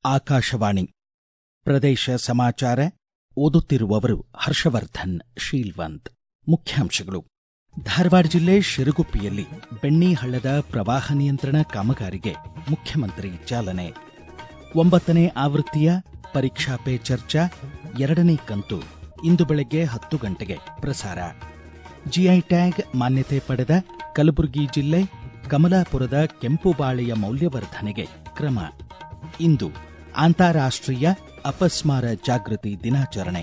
ಆಕಾಶವಾಣಿ ಪ್ರದೇಶ ಸಮಾಚಾರ ಓದುತ್ತಿರುವವರು ಹರ್ಷವರ್ಧನ್ ಶೀಲ್ವಂತ್ ಮುಖ್ಯಾಂಶಗಳು ಧಾರವಾಡ ಜಿಲ್ಲೆ ಶಿರಗುಪ್ಪಿಯಲ್ಲಿ ಬೆಣ್ಣಿ ಹಳ್ಳದ ಪ್ರವಾಹ ನಿಯಂತ್ರಣ ಕಾಮಗಾರಿಗೆ ಮುಖ್ಯಮಂತ್ರಿ ಚಾಲನೆ ಒಂಬತ್ತನೇ ಆವೃತ್ತಿಯ ಪರೀಕ್ಷಾ ಪೇ ಚರ್ಚಾ ಎರಡನೇ ಕಂತು ಇಂದು ಬೆಳಗ್ಗೆ ಹತ್ತು ಗಂಟೆಗೆ ಪ್ರಸಾರ ಜಿಐ ಟ್ಯಾಗ್ ಮಾನ್ಯತೆ ಪಡೆದ ಕಲಬುರಗಿ ಜಿಲ್ಲೆ ಕಮಲಾಪುರದ ಕೆಂಪು ಬಾಳೆಯ ಮೌಲ್ಯವರ್ಧನೆಗೆ ಕ್ರಮ ಇಂದು ಅಂತಾರಾಷ್ಟ್ರೀಯ ಅಪಸ್ಮಾರ ಜಾಗೃತಿ ದಿನಾಚರಣೆ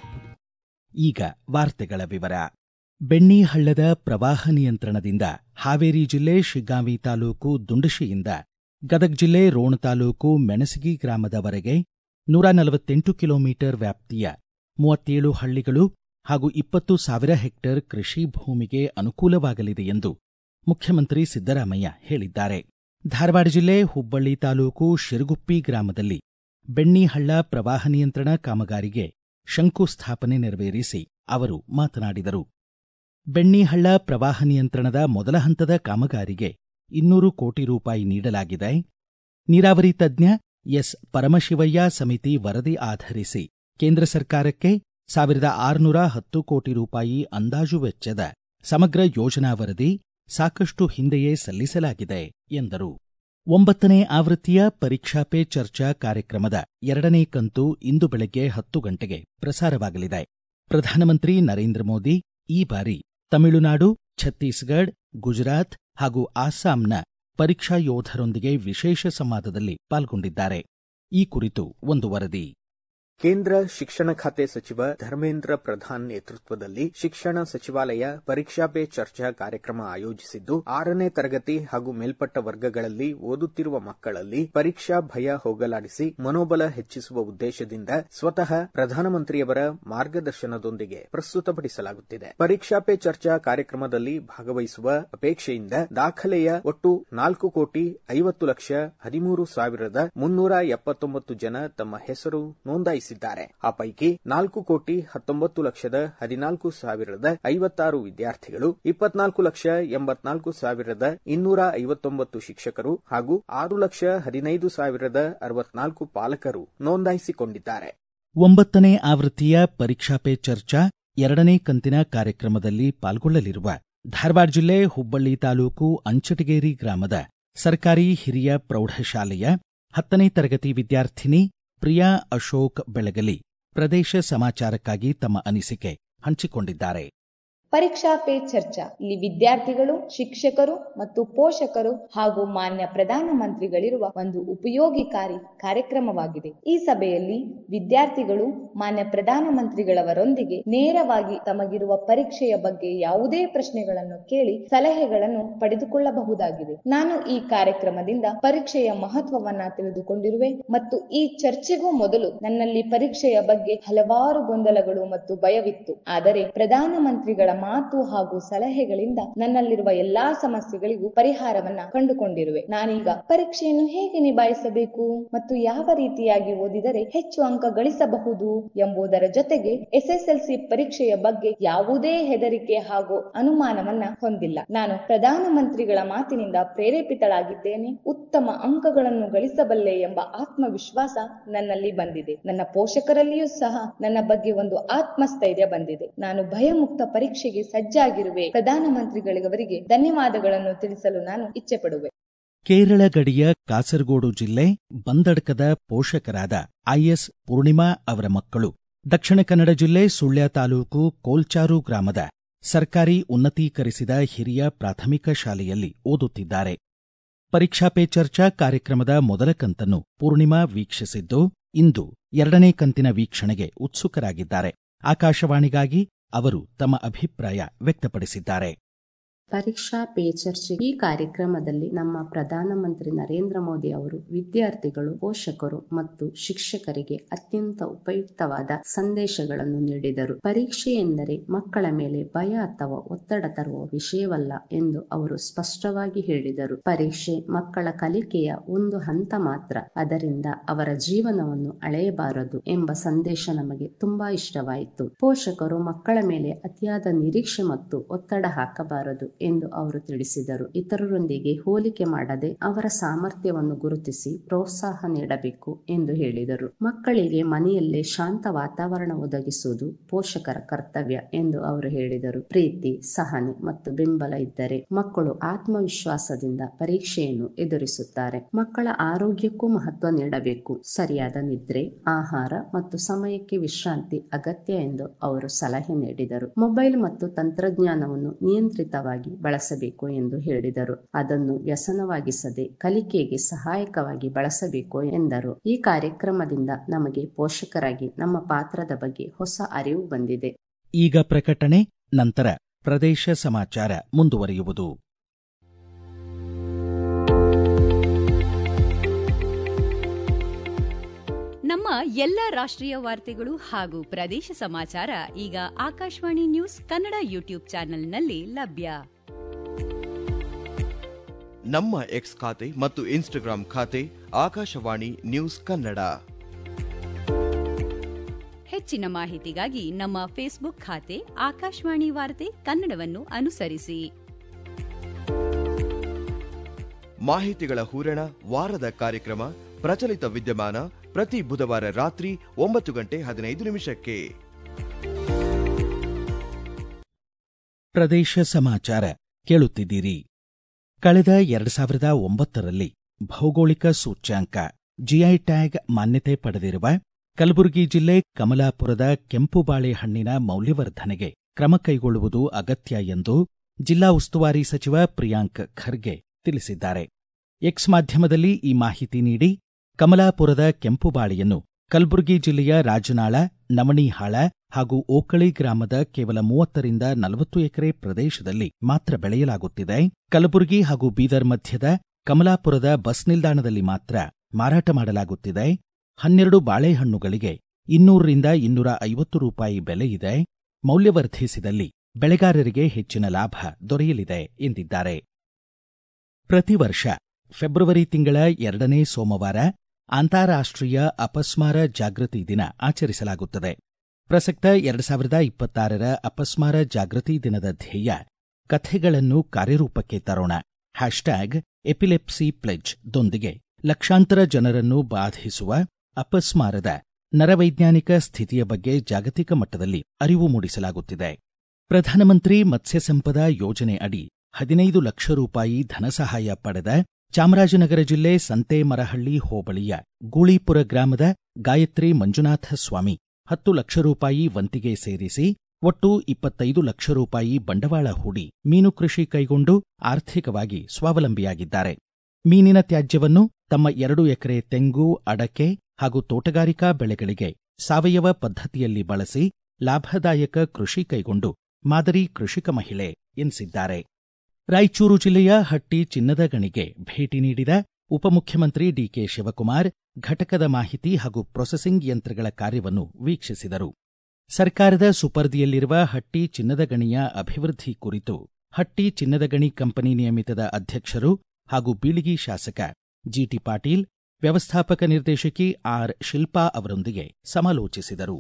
ಈಗ ವಾರ್ತೆಗಳ ವಿವರ ಬೆಣ್ಣಿ ಹಳ್ಳದ ಪ್ರವಾಹ ನಿಯಂತ್ರಣದಿಂದ ಹಾವೇರಿ ಜಿಲ್ಲೆ ಶಿಗ್ಗಾಂವಿ ತಾಲೂಕು ದುಂಡಶಿಯಿಂದ ಗದಗ ಜಿಲ್ಲೆ ರೋಣ ತಾಲೂಕು ಮೆಣಸಗಿ ಗ್ರಾಮದವರೆಗೆ ನೂರ ನಲವತ್ತೆಂಟು ಕಿಲೋಮೀಟರ್ ವ್ಯಾಪ್ತಿಯ ಮೂವತ್ತೇಳು ಹಳ್ಳಿಗಳು ಹಾಗೂ ಇಪ್ಪತ್ತು ಸಾವಿರ ಹೆಕ್ಟೇರ್ ಕೃಷಿ ಭೂಮಿಗೆ ಅನುಕೂಲವಾಗಲಿದೆ ಎಂದು ಮುಖ್ಯಮಂತ್ರಿ ಸಿದ್ದರಾಮಯ್ಯ ಹೇಳಿದ್ದಾರೆ ಧಾರವಾಡ ಜಿಲ್ಲೆ ಹುಬ್ಬಳ್ಳಿ ತಾಲೂಕು ಶಿರಗುಪ್ಪಿ ಗ್ರಾಮದಲ್ಲಿ ಬೆಣ್ಣಿಹಳ್ಳ ಪ್ರವಾಹ ನಿಯಂತ್ರಣ ಕಾಮಗಾರಿಗೆ ಶಂಕುಸ್ಥಾಪನೆ ನೆರವೇರಿಸಿ ಅವರು ಮಾತನಾಡಿದರು ಬೆಣ್ಣಿಹಳ್ಳ ಪ್ರವಾಹ ನಿಯಂತ್ರಣದ ಮೊದಲ ಹಂತದ ಕಾಮಗಾರಿಗೆ ಇನ್ನೂರು ಕೋಟಿ ರೂಪಾಯಿ ನೀಡಲಾಗಿದೆ ನೀರಾವರಿ ತಜ್ಞ ಎಸ್ ಪರಮಶಿವಯ್ಯ ಸಮಿತಿ ವರದಿ ಆಧರಿಸಿ ಕೇಂದ್ರ ಸರ್ಕಾರಕ್ಕೆ ಸಾವಿರದ ಆರುನೂರ ಹತ್ತು ಕೋಟಿ ರೂಪಾಯಿ ಅಂದಾಜು ವೆಚ್ಚದ ಸಮಗ್ರ ಯೋಜನಾ ವರದಿ ಸಾಕಷ್ಟು ಹಿಂದೆಯೇ ಸಲ್ಲಿಸಲಾಗಿದೆ ಎಂದರು ಒಂಬತ್ತನೇ ಆವೃತ್ತಿಯ ಪರೀಕ್ಷಾ ಪೇ ಚರ್ಚಾ ಕಾರ್ಯಕ್ರಮದ ಎರಡನೇ ಕಂತು ಇಂದು ಬೆಳಗ್ಗೆ ಹತ್ತು ಗಂಟೆಗೆ ಪ್ರಸಾರವಾಗಲಿದೆ ಪ್ರಧಾನಮಂತ್ರಿ ನರೇಂದ್ರ ಮೋದಿ ಈ ಬಾರಿ ತಮಿಳುನಾಡು ಛತ್ತೀಸ್ಗಢ ಗುಜರಾತ್ ಹಾಗೂ ಆಸ್ಸಾಂನ ಪರೀಕ್ಷಾ ಯೋಧರೊಂದಿಗೆ ವಿಶೇಷ ಸಂವಾದದಲ್ಲಿ ಪಾಲ್ಗೊಂಡಿದ್ದಾರೆ ಈ ಕುರಿತು ಒಂದು ವರದಿ ಕೇಂದ್ರ ಶಿಕ್ಷಣ ಖಾತೆ ಸಚಿವ ಧರ್ಮೇಂದ್ರ ಪ್ರಧಾನ್ ನೇತೃತ್ವದಲ್ಲಿ ಶಿಕ್ಷಣ ಸಚಿವಾಲಯ ಪರೀಕ್ಷಾ ಪೇ ಚರ್ಚಾ ಕಾರ್ಯಕ್ರಮ ಆಯೋಜಿಸಿದ್ದು ಆರನೇ ತರಗತಿ ಹಾಗೂ ಮೇಲ್ಪಟ್ಟ ವರ್ಗಗಳಲ್ಲಿ ಓದುತ್ತಿರುವ ಮಕ್ಕಳಲ್ಲಿ ಪರೀಕ್ಷಾ ಭಯ ಹೋಗಲಾಡಿಸಿ ಮನೋಬಲ ಹೆಚ್ಚಿಸುವ ಉದ್ದೇಶದಿಂದ ಸ್ವತಃ ಪ್ರಧಾನಮಂತ್ರಿಯವರ ಮಾರ್ಗದರ್ಶನದೊಂದಿಗೆ ಪ್ರಸ್ತುತಪಡಿಸಲಾಗುತ್ತಿದೆ ಪರೀಕ್ಷಾ ಪೇ ಚರ್ಚಾ ಕಾರ್ಯಕ್ರಮದಲ್ಲಿ ಭಾಗವಹಿಸುವ ಅಪೇಕ್ಷೆಯಿಂದ ದಾಖಲೆಯ ಒಟ್ಟು ನಾಲ್ಕು ಕೋಟಿ ಐವತ್ತು ಲಕ್ಷ ಹದಿಮೂರು ಸಾವಿರದ ಮುನ್ನೂರ ಎಪ್ಪತ್ತೊಂಬತ್ತು ಜನ ತಮ್ಮ ಹೆಸರು ನೋಂದಾಯಿಸಿದ್ದಾರೆ ಆ ಪೈಕಿ ನಾಲ್ಕು ಕೋಟಿ ಹತ್ತೊಂಬತ್ತು ಲಕ್ಷದ ಹದಿನಾಲ್ಕು ಸಾವಿರದ ಐವತ್ತಾರು ವಿದ್ಯಾರ್ಥಿಗಳು ಇಪ್ಪತ್ನಾಲ್ಕು ಲಕ್ಷ ಎಂಬತ್ನಾಲ್ಕು ಸಾವಿರದ ಇನ್ನೂರ ಐವತ್ತೊಂಬತ್ತು ಶಿಕ್ಷಕರು ಹಾಗೂ ಆರು ಲಕ್ಷ ಹದಿನೈದು ಸಾವಿರದ ಅರವತ್ನಾಲ್ಕು ಪಾಲಕರು ನೋಂದಾಯಿಸಿಕೊಂಡಿದ್ದಾರೆ ಒಂಬತ್ತನೇ ಆವೃತ್ತಿಯ ಪರೀಕ್ಷಾ ಪೇ ಚರ್ಚಾ ಎರಡನೇ ಕಂತಿನ ಕಾರ್ಯಕ್ರಮದಲ್ಲಿ ಪಾಲ್ಗೊಳ್ಳಲಿರುವ ಧಾರವಾಡ ಜಿಲ್ಲೆ ಹುಬ್ಬಳ್ಳಿ ತಾಲೂಕು ಅಂಚಟಗೇರಿ ಗ್ರಾಮದ ಸರ್ಕಾರಿ ಹಿರಿಯ ಪ್ರೌಢಶಾಲೆಯ ಹತ್ತನೇ ತರಗತಿ ವಿದ್ಯಾರ್ಥಿನಿ ಪ್ರಿಯಾ ಅಶೋಕ್ ಬೆಳಗಲಿ ಪ್ರದೇಶ ಸಮಾಚಾರಕ್ಕಾಗಿ ತಮ್ಮ ಅನಿಸಿಕೆ ಹಂಚಿಕೊಂಡಿದ್ದಾರೆ ಪರೀಕ್ಷಾ ಪೇ ಚರ್ಚಾ ಇಲ್ಲಿ ವಿದ್ಯಾರ್ಥಿಗಳು ಶಿಕ್ಷಕರು ಮತ್ತು ಪೋಷಕರು ಹಾಗೂ ಮಾನ್ಯ ಪ್ರಧಾನಮಂತ್ರಿಗಳಿರುವ ಒಂದು ಉಪಯೋಗಿಕಾರಿ ಕಾರ್ಯಕ್ರಮವಾಗಿದೆ ಈ ಸಭೆಯಲ್ಲಿ ವಿದ್ಯಾರ್ಥಿಗಳು ಮಾನ್ಯ ಪ್ರಧಾನಮಂತ್ರಿಗಳವರೊಂದಿಗೆ ನೇರವಾಗಿ ತಮಗಿರುವ ಪರೀಕ್ಷೆಯ ಬಗ್ಗೆ ಯಾವುದೇ ಪ್ರಶ್ನೆಗಳನ್ನು ಕೇಳಿ ಸಲಹೆಗಳನ್ನು ಪಡೆದುಕೊಳ್ಳಬಹುದಾಗಿದೆ ನಾನು ಈ ಕಾರ್ಯಕ್ರಮದಿಂದ ಪರೀಕ್ಷೆಯ ಮಹತ್ವವನ್ನ ತಿಳಿದುಕೊಂಡಿರುವೆ ಮತ್ತು ಈ ಚರ್ಚೆಗೂ ಮೊದಲು ನನ್ನಲ್ಲಿ ಪರೀಕ್ಷೆಯ ಬಗ್ಗೆ ಹಲವಾರು ಗೊಂದಲಗಳು ಮತ್ತು ಭಯವಿತ್ತು ಆದರೆ ಪ್ರಧಾನಮಂತ್ರಿಗಳ ಮಾತು ಹಾಗೂ ಸಲಹೆಗಳಿಂದ ನನ್ನಲ್ಲಿರುವ ಎಲ್ಲಾ ಸಮಸ್ಯೆಗಳಿಗೂ ಪರಿಹಾರವನ್ನ ಕಂಡುಕೊಂಡಿರುವೆ ನಾನೀಗ ಪರೀಕ್ಷೆಯನ್ನು ಹೇಗೆ ನಿಭಾಯಿಸಬೇಕು ಮತ್ತು ಯಾವ ರೀತಿಯಾಗಿ ಓದಿದರೆ ಹೆಚ್ಚು ಅಂಕ ಗಳಿಸಬಹುದು ಎಂಬುದರ ಜೊತೆಗೆ ಎಸ್ಎಸ್ಎಲ್ಸಿ ಪರೀಕ್ಷೆಯ ಬಗ್ಗೆ ಯಾವುದೇ ಹೆದರಿಕೆ ಹಾಗೂ ಅನುಮಾನವನ್ನ ಹೊಂದಿಲ್ಲ ನಾನು ಪ್ರಧಾನಮಂತ್ರಿಗಳ ಮಾತಿನಿಂದ ಪ್ರೇರೇಪಿತಳಾಗಿದ್ದೇನೆ ಉತ್ತಮ ಅಂಕಗಳನ್ನು ಗಳಿಸಬಲ್ಲೆ ಎಂಬ ಆತ್ಮವಿಶ್ವಾಸ ನನ್ನಲ್ಲಿ ಬಂದಿದೆ ನನ್ನ ಪೋಷಕರಲ್ಲಿಯೂ ಸಹ ನನ್ನ ಬಗ್ಗೆ ಒಂದು ಆತ್ಮಸ್ಥೈರ್ಯ ಬಂದಿದೆ ನಾನು ಭಯಮುಕ್ತ ಪರೀಕ್ಷೆಗೆ ಸಜ್ಜಾಗಿರುವೆ ಪ್ರಧಾನಮಂತ್ರಿಗಳಿಗವರಿಗೆ ಧನ್ಯವಾದಗಳನ್ನು ತಿಳಿಸಲು ನಾನು ಇಚ್ಛೆ ಪಡುವೆ ಕೇರಳ ಗಡಿಯ ಕಾಸರಗೋಡು ಜಿಲ್ಲೆ ಬಂದಡ್ಕದ ಪೋಷಕರಾದ ಐಎಸ್ ಪೂರ್ಣಿಮಾ ಅವರ ಮಕ್ಕಳು ದಕ್ಷಿಣ ಕನ್ನಡ ಜಿಲ್ಲೆ ಸುಳ್ಯ ತಾಲೂಕು ಕೋಲ್ಚಾರು ಗ್ರಾಮದ ಸರ್ಕಾರಿ ಉನ್ನತೀಕರಿಸಿದ ಹಿರಿಯ ಪ್ರಾಥಮಿಕ ಶಾಲೆಯಲ್ಲಿ ಓದುತ್ತಿದ್ದಾರೆ ಪರೀಕ್ಷಾ ಪೇ ಚರ್ಚಾ ಕಾರ್ಯಕ್ರಮದ ಮೊದಲ ಕಂತನ್ನು ಪೂರ್ಣಿಮಾ ವೀಕ್ಷಿಸಿದ್ದು ಇಂದು ಎರಡನೇ ಕಂತಿನ ವೀಕ್ಷಣೆಗೆ ಉತ್ಸುಕರಾಗಿದ್ದಾರೆ ಆಕಾಶವಾಣಿಗಾಗಿ ಅವರು ತಮ್ಮ ಅಭಿಪ್ರಾಯ ವ್ಯಕ್ತಪಡಿಸಿದ್ದಾರೆ ಪರೀಕ್ಷಾ ಪೇ ಚರ್ಚೆ ಈ ಕಾರ್ಯಕ್ರಮದಲ್ಲಿ ನಮ್ಮ ಪ್ರಧಾನಮಂತ್ರಿ ನರೇಂದ್ರ ಮೋದಿ ಅವರು ವಿದ್ಯಾರ್ಥಿಗಳು ಪೋಷಕರು ಮತ್ತು ಶಿಕ್ಷಕರಿಗೆ ಅತ್ಯಂತ ಉಪಯುಕ್ತವಾದ ಸಂದೇಶಗಳನ್ನು ನೀಡಿದರು ಪರೀಕ್ಷೆ ಎಂದರೆ ಮಕ್ಕಳ ಮೇಲೆ ಭಯ ಅಥವಾ ಒತ್ತಡ ತರುವ ವಿಷಯವಲ್ಲ ಎಂದು ಅವರು ಸ್ಪಷ್ಟವಾಗಿ ಹೇಳಿದರು ಪರೀಕ್ಷೆ ಮಕ್ಕಳ ಕಲಿಕೆಯ ಒಂದು ಹಂತ ಮಾತ್ರ ಅದರಿಂದ ಅವರ ಜೀವನವನ್ನು ಅಳೆಯಬಾರದು ಎಂಬ ಸಂದೇಶ ನಮಗೆ ತುಂಬಾ ಇಷ್ಟವಾಯಿತು ಪೋಷಕರು ಮಕ್ಕಳ ಮೇಲೆ ಅತಿಯಾದ ನಿರೀಕ್ಷೆ ಮತ್ತು ಒತ್ತಡ ಹಾಕಬಾರದು ಎಂದು ಅವರು ತಿಳಿಸಿದರು ಇತರರೊಂದಿಗೆ ಹೋಲಿಕೆ ಮಾಡದೆ ಅವರ ಸಾಮರ್ಥ್ಯವನ್ನು ಗುರುತಿಸಿ ಪ್ರೋತ್ಸಾಹ ನೀಡಬೇಕು ಎಂದು ಹೇಳಿದರು ಮಕ್ಕಳಿಗೆ ಮನೆಯಲ್ಲೇ ಶಾಂತ ವಾತಾವರಣ ಒದಗಿಸುವುದು ಪೋಷಕರ ಕರ್ತವ್ಯ ಎಂದು ಅವರು ಹೇಳಿದರು ಪ್ರೀತಿ ಸಹನೆ ಮತ್ತು ಬೆಂಬಲ ಇದ್ದರೆ ಮಕ್ಕಳು ಆತ್ಮವಿಶ್ವಾಸದಿಂದ ಪರೀಕ್ಷೆಯನ್ನು ಎದುರಿಸುತ್ತಾರೆ ಮಕ್ಕಳ ಆರೋಗ್ಯಕ್ಕೂ ಮಹತ್ವ ನೀಡಬೇಕು ಸರಿಯಾದ ನಿದ್ರೆ ಆಹಾರ ಮತ್ತು ಸಮಯಕ್ಕೆ ವಿಶ್ರಾಂತಿ ಅಗತ್ಯ ಎಂದು ಅವರು ಸಲಹೆ ನೀಡಿದರು ಮೊಬೈಲ್ ಮತ್ತು ತಂತ್ರಜ್ಞಾನವನ್ನು ನಿಯಂತ್ರಿತವಾಗಿ ಬಳಸಬೇಕು ಎಂದು ಹೇಳಿದರು ಅದನ್ನು ವ್ಯಸನವಾಗಿಸದೆ ಕಲಿಕೆಗೆ ಸಹಾಯಕವಾಗಿ ಬಳಸಬೇಕು ಎಂದರು ಈ ಕಾರ್ಯಕ್ರಮದಿಂದ ನಮಗೆ ಪೋಷಕರಾಗಿ ನಮ್ಮ ಪಾತ್ರದ ಬಗ್ಗೆ ಹೊಸ ಅರಿವು ಬಂದಿದೆ ಈಗ ಪ್ರಕಟಣೆ ನಂತರ ಪ್ರದೇಶ ಸಮಾಚಾರ ಮುಂದುವರಿಯುವುದು ನಮ್ಮ ಎಲ್ಲ ರಾಷ್ಟ್ರೀಯ ವಾರ್ತೆಗಳು ಹಾಗೂ ಪ್ರದೇಶ ಸಮಾಚಾರ ಈಗ ಆಕಾಶವಾಣಿ ನ್ಯೂಸ್ ಕನ್ನಡ ಯೂಟ್ಯೂಬ್ ಚಾನೆಲ್ನಲ್ಲಿ ಲಭ್ಯ ನಮ್ಮ ಎಕ್ಸ್ ಖಾತೆ ಮತ್ತು ಇನ್ಸ್ಟಾಗ್ರಾಂ ಖಾತೆ ಆಕಾಶವಾಣಿ ನ್ಯೂಸ್ ಕನ್ನಡ ಹೆಚ್ಚಿನ ಮಾಹಿತಿಗಾಗಿ ನಮ್ಮ ಫೇಸ್ಬುಕ್ ಖಾತೆ ಆಕಾಶವಾಣಿ ವಾರ್ತೆ ಕನ್ನಡವನ್ನು ಅನುಸರಿಸಿ ಮಾಹಿತಿಗಳ ಹೂರಣ ವಾರದ ಕಾರ್ಯಕ್ರಮ ಪ್ರಚಲಿತ ವಿದ್ಯಮಾನ ಪ್ರತಿ ಬುಧವಾರ ರಾತ್ರಿ ಒಂಬತ್ತು ಗಂಟೆ ಹದಿನೈದು ನಿಮಿಷಕ್ಕೆ ಪ್ರದೇಶ ಸಮಾಚಾರ ಕೇಳುತ್ತಿದ್ದೀರಿ ಕಳೆದ ಎರಡು ಸಾವಿರದ ಒಂಬತ್ತರಲ್ಲಿ ಭೌಗೋಳಿಕ ಸೂಚ್ಯಾಂಕ ಜಿಐ ಟ್ಯಾಗ್ ಮಾನ್ಯತೆ ಪಡೆದಿರುವ ಕಲಬುರಗಿ ಜಿಲ್ಲೆ ಕಮಲಾಪುರದ ಕೆಂಪು ಬಾಳೆಹಣ್ಣಿನ ಮೌಲ್ಯವರ್ಧನೆಗೆ ಕ್ರಮ ಕೈಗೊಳ್ಳುವುದು ಅಗತ್ಯ ಎಂದು ಜಿಲ್ಲಾ ಉಸ್ತುವಾರಿ ಸಚಿವ ಪ್ರಿಯಾಂಕ್ ಖರ್ಗೆ ತಿಳಿಸಿದ್ದಾರೆ ಎಕ್ಸ್ ಮಾಧ್ಯಮದಲ್ಲಿ ಈ ಮಾಹಿತಿ ನೀಡಿ ಕಮಲಾಪುರದ ಕೆಂಪು ಬಾಳೆಯನ್ನು ಕಲಬುರಗಿ ಜಿಲ್ಲೆಯ ರಾಜನಾಳ ನವಣಿಹಾಳ ಹಾಗೂ ಓಕಳಿ ಗ್ರಾಮದ ಕೇವಲ ಮೂವತ್ತರಿಂದ ನಲವತ್ತು ಎಕರೆ ಪ್ರದೇಶದಲ್ಲಿ ಮಾತ್ರ ಬೆಳೆಯಲಾಗುತ್ತಿದೆ ಕಲಬುರಗಿ ಹಾಗೂ ಬೀದರ್ ಮಧ್ಯದ ಕಮಲಾಪುರದ ಬಸ್ ನಿಲ್ದಾಣದಲ್ಲಿ ಮಾತ್ರ ಮಾರಾಟ ಮಾಡಲಾಗುತ್ತಿದೆ ಹನ್ನೆರಡು ಬಾಳೆಹಣ್ಣುಗಳಿಗೆ ಇನ್ನೂರರಿಂದ ಇನ್ನೂರ ಐವತ್ತು ರೂಪಾಯಿ ಬೆಲೆ ಇದೆ ಮೌಲ್ಯವರ್ಧಿಸಿದಲ್ಲಿ ಬೆಳೆಗಾರರಿಗೆ ಹೆಚ್ಚಿನ ಲಾಭ ದೊರೆಯಲಿದೆ ಎಂದಿದ್ದಾರೆ ಪ್ರತಿ ವರ್ಷ ಫೆಬ್ರವರಿ ತಿಂಗಳ ಎರಡನೇ ಸೋಮವಾರ ಅಂತಾರಾಷ್ಟ್ರೀಯ ಅಪಸ್ಮಾರ ಜಾಗೃತಿ ದಿನ ಆಚರಿಸಲಾಗುತ್ತದೆ ಪ್ರಸಕ್ತ ಎರಡು ಸಾವಿರದ ಇಪ್ಪತ್ತಾರರ ಅಪಸ್ಮಾರ ಜಾಗೃತಿ ದಿನದ ಧ್ಯೇಯ ಕಥೆಗಳನ್ನು ಕಾರ್ಯರೂಪಕ್ಕೆ ತರೋಣ ಹ್ಯಾಶ್ಟ್ಯಾಗ್ ಎಪಿಲೆಪ್ಸಿ ಪ್ಲೆಜ್ ದೊಂದಿಗೆ ಲಕ್ಷಾಂತರ ಜನರನ್ನು ಬಾಧಿಸುವ ಅಪಸ್ಮಾರದ ನರವೈಜ್ಞಾನಿಕ ಸ್ಥಿತಿಯ ಬಗ್ಗೆ ಜಾಗತಿಕ ಮಟ್ಟದಲ್ಲಿ ಅರಿವು ಮೂಡಿಸಲಾಗುತ್ತಿದೆ ಪ್ರಧಾನಮಂತ್ರಿ ಮತ್ಸ್ಯ ಸಂಪದ ಯೋಜನೆ ಅಡಿ ಹದಿನೈದು ಲಕ್ಷ ರೂಪಾಯಿ ಧನಸಹಾಯ ಪಡೆದ ಚಾಮರಾಜನಗರ ಜಿಲ್ಲೆ ಸಂತೇಮರಹಳ್ಳಿ ಹೋಬಳಿಯ ಗೂಳಿಪುರ ಗ್ರಾಮದ ಗಾಯತ್ರಿ ಮಂಜುನಾಥ ಸ್ವಾಮಿ ಹತ್ತು ಲಕ್ಷ ರೂಪಾಯಿ ವಂತಿಗೆ ಸೇರಿಸಿ ಒಟ್ಟು ಇಪ್ಪತ್ತೈದು ಲಕ್ಷ ರೂಪಾಯಿ ಬಂಡವಾಳ ಹೂಡಿ ಮೀನು ಕೃಷಿ ಕೈಗೊಂಡು ಆರ್ಥಿಕವಾಗಿ ಸ್ವಾವಲಂಬಿಯಾಗಿದ್ದಾರೆ ಮೀನಿನ ತ್ಯಾಜ್ಯವನ್ನು ತಮ್ಮ ಎರಡು ಎಕರೆ ತೆಂಗು ಅಡಕೆ ಹಾಗೂ ತೋಟಗಾರಿಕಾ ಬೆಳೆಗಳಿಗೆ ಸಾವಯವ ಪದ್ಧತಿಯಲ್ಲಿ ಬಳಸಿ ಲಾಭದಾಯಕ ಕೃಷಿ ಕೈಗೊಂಡು ಮಾದರಿ ಕೃಷಿಕ ಮಹಿಳೆ ಎನಿಸಿದ್ದಾರೆ ರಾಯಚೂರು ಜಿಲ್ಲೆಯ ಹಟ್ಟಿ ಚಿನ್ನದ ಗಣಿಗೆ ಭೇಟಿ ನೀಡಿದ ಉಪಮುಖ್ಯಮಂತ್ರಿ ಡಿಕೆ ಶಿವಕುಮಾರ್ ಘಟಕದ ಮಾಹಿತಿ ಹಾಗೂ ಪ್ರೊಸೆಸಿಂಗ್ ಯಂತ್ರಗಳ ಕಾರ್ಯವನ್ನು ವೀಕ್ಷಿಸಿದರು ಸರ್ಕಾರದ ಸುಪರ್ದಿಯಲ್ಲಿರುವ ಹಟ್ಟಿ ಚಿನ್ನದ ಗಣಿಯ ಅಭಿವೃದ್ಧಿ ಕುರಿತು ಹಟ್ಟಿ ಚಿನ್ನದ ಗಣಿ ಕಂಪನಿ ನಿಯಮಿತದ ಅಧ್ಯಕ್ಷರು ಹಾಗೂ ಬೀಳಿಗಿ ಶಾಸಕ ಜಿಟಿ ಪಾಟೀಲ್ ವ್ಯವಸ್ಥಾಪಕ ನಿರ್ದೇಶಕಿ ಆರ್ ಶಿಲ್ಪಾ ಅವರೊಂದಿಗೆ ಸಮಾಲೋಚಿಸಿದರು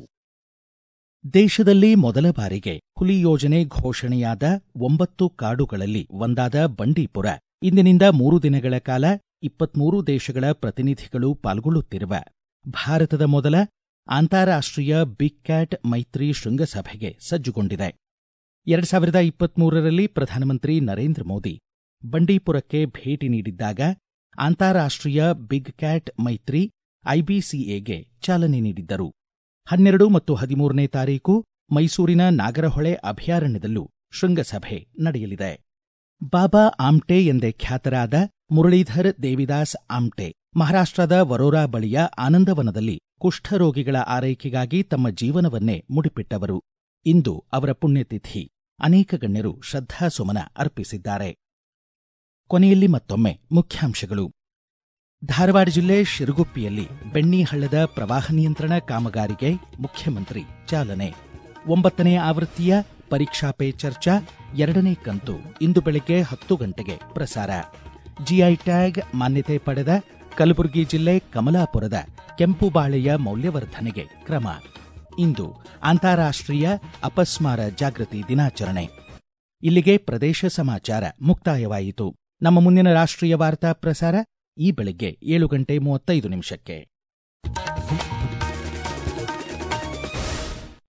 ದೇಶದಲ್ಲಿ ಮೊದಲ ಬಾರಿಗೆ ಹುಲಿ ಯೋಜನೆ ಘೋಷಣೆಯಾದ ಒಂಬತ್ತು ಕಾಡುಗಳಲ್ಲಿ ಒಂದಾದ ಬಂಡೀಪುರ ಇಂದಿನಿಂದ ಮೂರು ದಿನಗಳ ಕಾಲ ಇಪ್ಪತ್ಮೂರು ದೇಶಗಳ ಪ್ರತಿನಿಧಿಗಳು ಪಾಲ್ಗೊಳ್ಳುತ್ತಿರುವ ಭಾರತದ ಮೊದಲ ಅಂತಾರಾಷ್ಟ್ರೀಯ ಬಿಗ್ ಕ್ಯಾಟ್ ಮೈತ್ರಿ ಶೃಂಗಸಭೆಗೆ ಸಜ್ಜುಗೊಂಡಿದೆ ಎರಡು ಸಾವಿರದ ಇಪ್ಪತ್ಮೂರರಲ್ಲಿ ಪ್ರಧಾನಮಂತ್ರಿ ನರೇಂದ್ರ ಮೋದಿ ಬಂಡೀಪುರಕ್ಕೆ ಭೇಟಿ ನೀಡಿದ್ದಾಗ ಅಂತಾರಾಷ್ಟ್ರೀಯ ಬಿಗ್ ಕ್ಯಾಟ್ ಮೈತ್ರಿ ಐಬಿಸಿಎಗೆ ಚಾಲನೆ ನೀಡಿದ್ದರು ಹನ್ನೆರಡು ಮತ್ತು ಹದಿಮೂರನೇ ತಾರೀಕು ಮೈಸೂರಿನ ನಾಗರಹೊಳೆ ಅಭಯಾರಣ್ಯದಲ್ಲೂ ಶೃಂಗಸಭೆ ನಡೆಯಲಿದೆ ಬಾಬಾ ಆಮ್ಟೆ ಎಂದೇ ಖ್ಯಾತರಾದ ಮುರಳೀಧರ್ ದೇವಿದಾಸ್ ಆಮ್ಟೆ ಮಹಾರಾಷ್ಟ್ರದ ವರೋರಾ ಬಳಿಯ ಆನಂದವನದಲ್ಲಿ ಕುಷ್ಠರೋಗಿಗಳ ಆರೈಕೆಗಾಗಿ ತಮ್ಮ ಜೀವನವನ್ನೇ ಮುಡಿಪಿಟ್ಟವರು ಇಂದು ಅವರ ಪುಣ್ಯತಿಥಿ ಅನೇಕ ಗಣ್ಯರು ಶ್ರದ್ಧಾಸುಮನ ಅರ್ಪಿಸಿದ್ದಾರೆ ಕೊನೆಯಲ್ಲಿ ಮತ್ತೊಮ್ಮೆ ಮುಖ್ಯಾಂಶಗಳು ಧಾರವಾಡ ಜಿಲ್ಲೆ ಶಿರಗುಪ್ಪಿಯಲ್ಲಿ ಬೆಣ್ಣಿ ಹಳ್ಳದ ಪ್ರವಾಹ ನಿಯಂತ್ರಣ ಕಾಮಗಾರಿಗೆ ಮುಖ್ಯಮಂತ್ರಿ ಚಾಲನೆ ಒಂಬತ್ತನೇ ಆವೃತ್ತಿಯ ಪರೀಕ್ಷಾ ಪೇ ಚರ್ಚಾ ಎರಡನೇ ಕಂತು ಇಂದು ಬೆಳಗ್ಗೆ ಹತ್ತು ಗಂಟೆಗೆ ಪ್ರಸಾರ ಜಿಐ ಟ್ಯಾಗ್ ಮಾನ್ಯತೆ ಪಡೆದ ಕಲಬುರಗಿ ಜಿಲ್ಲೆ ಕಮಲಾಪುರದ ಕೆಂಪು ಬಾಳೆಯ ಮೌಲ್ಯವರ್ಧನೆಗೆ ಕ್ರಮ ಇಂದು ಅಂತಾರಾಷ್ಟ್ರೀಯ ಅಪಸ್ಮಾರ ಜಾಗೃತಿ ದಿನಾಚರಣೆ ಇಲ್ಲಿಗೆ ಪ್ರದೇಶ ಸಮಾಚಾರ ಮುಕ್ತಾಯವಾಯಿತು ನಮ್ಮ ಮುಂದಿನ ರಾಷ್ಟ್ರೀಯ ವಾರ್ತಾ ಪ್ರಸಾರ ಈ ಬೆಳಿಗ್ಗೆ ಏಳು ಗಂಟೆ ಮೂವತ್ತೈದು ನಿಮಿಷಕ್ಕೆ